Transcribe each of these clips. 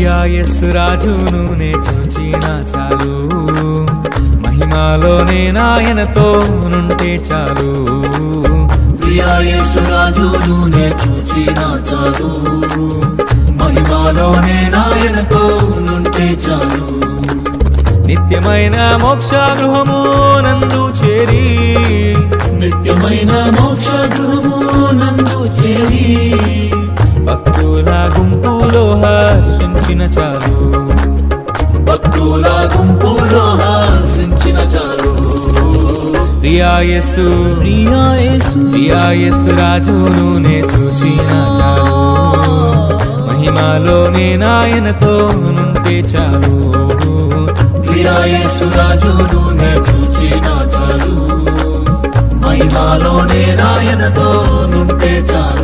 ప్రియాయస్సు రాజును నే చూచిన చాలు మహిమాలోనే నాయనతో నుంటే చాలు ప్రియాయేశ్వరాజును నే చూచిన చాలు మహిమాలోనే నాయనతో నుంటే చాలు నిత్యమైన మోక్ష గృహము నందు చేరి నిత్యమైన మోక్ష గృహము నందు చేరి భక్తుల గుంపులో హర్షించిన చాలు భక్తుల గుంపులో హాసించిన చాలు ప్రియాయస్సు ప్రియాయేసు ప్రియాయస్సు రాజును నే చూచిన చాలు మహిమాలోనే నాయనతో నుంటే చాలు ప్రియాయేశ్వరాజును నే చూచిన చాలు మహిమాలోనే నాయనతో నుంటే చాలు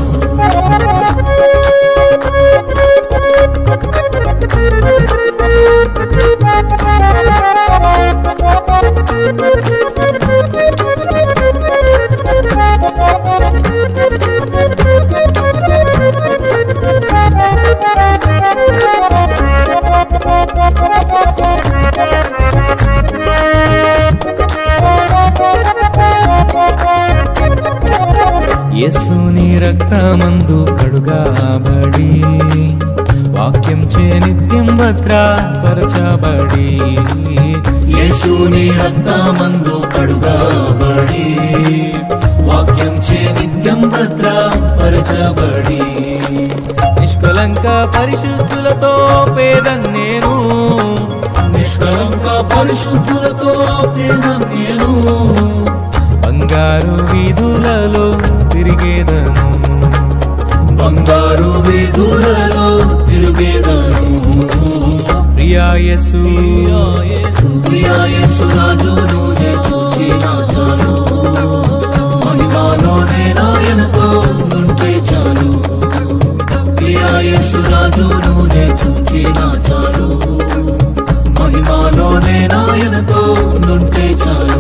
యస్సుని రక్తమందు కడుగాబడి వాక్యం చే నిత్యం భద్రపరచబడి యేసుని రక్తమందు కడుగాబడి వాక్యం చే నిత్యం భద్ర పరచబడి నిష్కలంక పరిశుద్ధులతో పేదన్ నేను నిష్కలంక పరిశుద్ధులతో పేద నేను బంగారు వీధులలో తిరిగేదను బంగారు వీధులలో తిరుగేదను ప్రియాయసు ప్రియాయేసురాజును నే చూచిన చాలు మహిమాలోనే నాయనతో నుంటే చాలు ప్రియాయేసురాజును నే చూచిన చాలు మహిమాలోనే నాయనతో నుంటే చాలు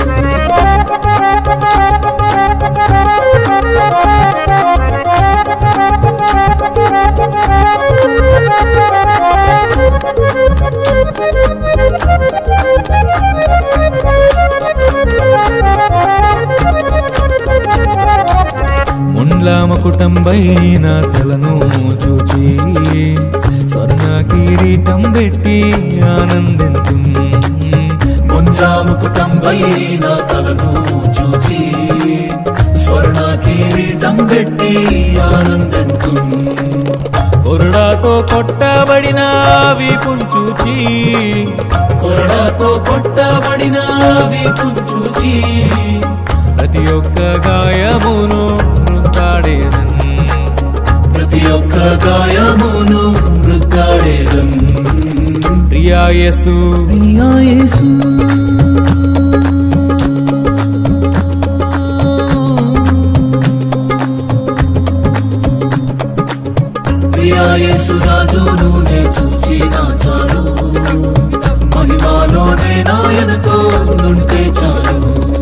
ముండ్ల మకుటంబైన తలను చూచి స్వర్ణ కిరీటం పెట్టి ఆనందింతు ముంజాము కుటుంబైన తలను చూచి స్వర్ణ కిరీటం పెట్టి ఆనందంతు కొరడాతో కొట్టబడిన వీపుం చూచి కొరడాతో కొట్టబడిన వీపు చూచి ప్రతి ఒక్క గాయమును మృతాడేదన్ ప్రతి ఒక్క గాయమును మృగాడేదం ప్రియాయసు ప్రియాయేసు ప్రియాయేసు రాజును నే చూచిన చాలు మహిమాలోనే నాయనతో నుంటే చాలు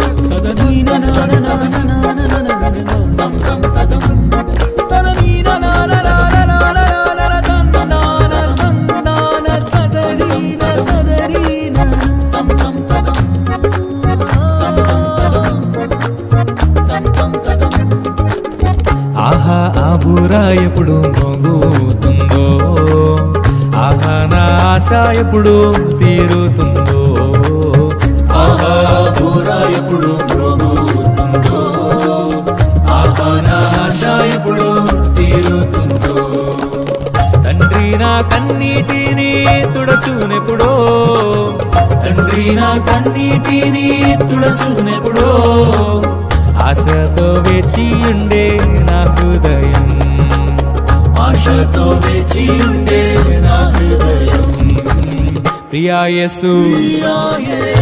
ఆహా ఆ బూరా ఎప్పుడు మోగుతుందో ఆహా నా ఆశ ఎప్పుడు తీరుతుందో ఆహా బూరా ఎప్పుడు మ్రోగుతుందో ఆహా నా ఆశ ఎప్పుడు తీరుతుందో తండ్రి నా కన్నీటిని తుడచునెప్పుడో తండ్రి నా కన్నీటిని తుడచునెప్పుడో ఆశతో వేచి ఉండే నా హృదయం ఆశతో వేచి ఉండే నా హృదయం ప్రియాయసు ప్రియాయేసు